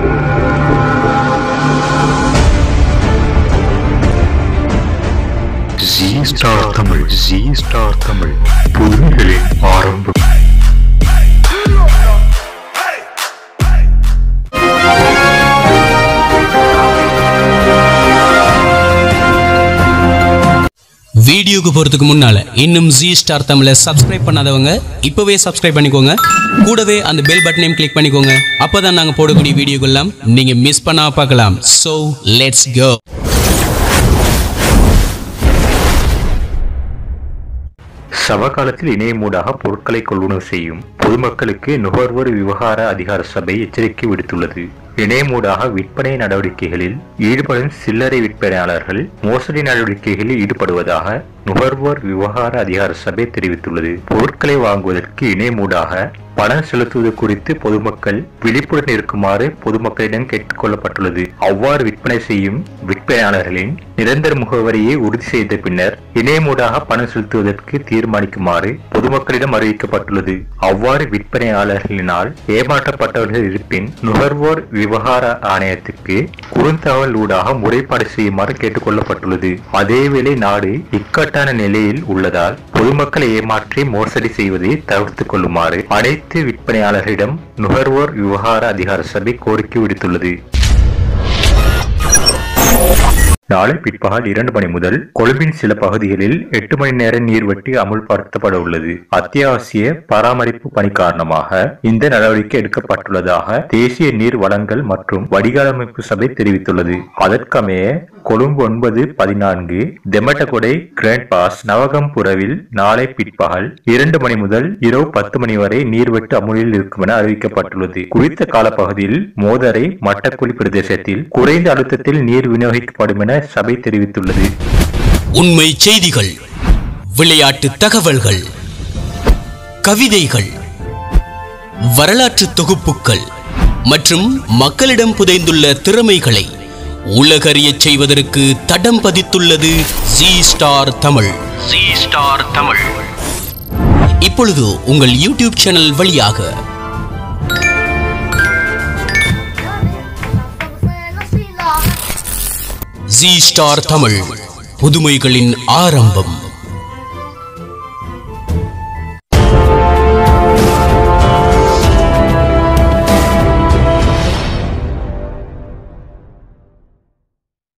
G star Tamil G star Tamil புதுமைகளின் ஆரம்பம் வீடியோக்கு போறதுக்கு முன்னால இன்னும் ஜி ஸ்டார் தமிழை சப்ஸ்கிரைப் பண்ணாதவங்க இப்பவே சப்ஸ்கிரைப் பண்ணிக்கோங்க கூடவே அந்த பெல் பட்டனையும் கிளிக் பண்ணிக்கோங்க அப்பதான் நாங்க போடக்கூடிய வீடியோக்கெல்லாம் நீங்க மிஸ் பண்ணாம பார்க்கலாம் சோ லெட்ஸ் கோ சமகாலத்தில் இணையமூடாக பொருட்களை கொள்வனவு செய்யும் பொதுமக்களுக்கு நுகர்வோர் விவகார அதிகார சபை எச்சரிக்கை விடுத்துள்ளது இணையமூடாக விற்பனை நடவடிக்கைகளில் ஈடுபடும் சில்லறை விற்பனையாளர்கள் மோசடி நடவடிக்கைகளில் ஈடுபடுவதாக நுகர்வோர் விவகார அதிகார சபை தெரிவித்துள்ளது பொருட்களை வாங்குவதற்கு இணையமூடாக பணம் செலுத்துவது குறித்து பொதுமக்கள் விழிப்புடன் இருக்குமாறு பொதுமக்களிடம் கேட்டுக் கொள்ளப்பட்டுள்ளது அவ்வாறு விற்பனை செய்யும் விற்பனையாளர்களின் நிரந்தர முகவரியை உறுதி செய்த பின்னர் இணையமூடாக பணம் செலுத்துவதற்கு தீர்மானிக்குமாறு பொதுமக்களிடம் அறிவிக்கப்பட்டுள்ளது அவ்வாறு விற்பனையாளர்களினால் ஏமாற்றப்பட்டவர்கள் இருப்பின் நுகர்வோர் விவகார ஆணையத்துக்கு குறுந்தகவல் ஊடாக முறைப்பாடு செய்யுமாறு கேட்டுக் கொள்ளப்பட்டுள்ளது அதேவேளை நாடு இக்கட்டான நிலையில் உள்ளதால் பொதுமக்களை ஏமாற்றி மோசடி செய்வதை தவிர்த்துக் கொள்ளுமாறு அனைத்து விற்பனையாளர்களிடம் நுகர்வோர் விவகார அதிகார சபை கோரிக்கை விடுத்துள்ளது நாளை பிற்பகல் இரண்டு மணி முதல் கொழும்பின் சில பகுதிகளில் எட்டு மணி நேர நீர்வெட்டி அமுல்படுத்தப்பட உள்ளது அத்தியாவசிய பராமரிப்பு பணி காரணமாக இந்த நடவடிக்கை எடுக்கப்பட்டுள்ளதாக தேசிய நீர் வளங்கள் மற்றும் வடிகாலமைப்பு சபை தெரிவித்துள்ளது அதற்கமைய கொழும்பு ஒன்பது பதினான்கு தெமட்டகொடை கிராண்ட் பாஸ் நவகம்புரவில் நாளை பிற்பகல் இரண்டு மணி முதல் இரவு பத்து மணி வரை நீர்வெட்டு அமுலில் இருக்கும் என அறிவிக்கப்பட்டுள்ளது குறித்த காலப்பகுதியில் மோதரை மட்டக்குழி பிரதேசத்தில் குறைந்த அழுத்தத்தில் நீர் விநியோகிக்கப்படும் என சபை தெரிவித்துள்ளது உண்மை செய்திகள் விளையாட்டு தகவல்கள் கவிதைகள் வரலாற்று தொகுப்புகள் மற்றும் மக்களிடம் புதைந்துள்ள திறமைகளை உலகறியச் செய்வதற்கு தடம் பதித்துள்ளது G star Tamil G star Tamil இப்பொழுது உங்கள் யூடியூப் சேனல் வழியாக ஜி ஸ்டார் தமிழ் புதுமைகளின் ஆரம்பம்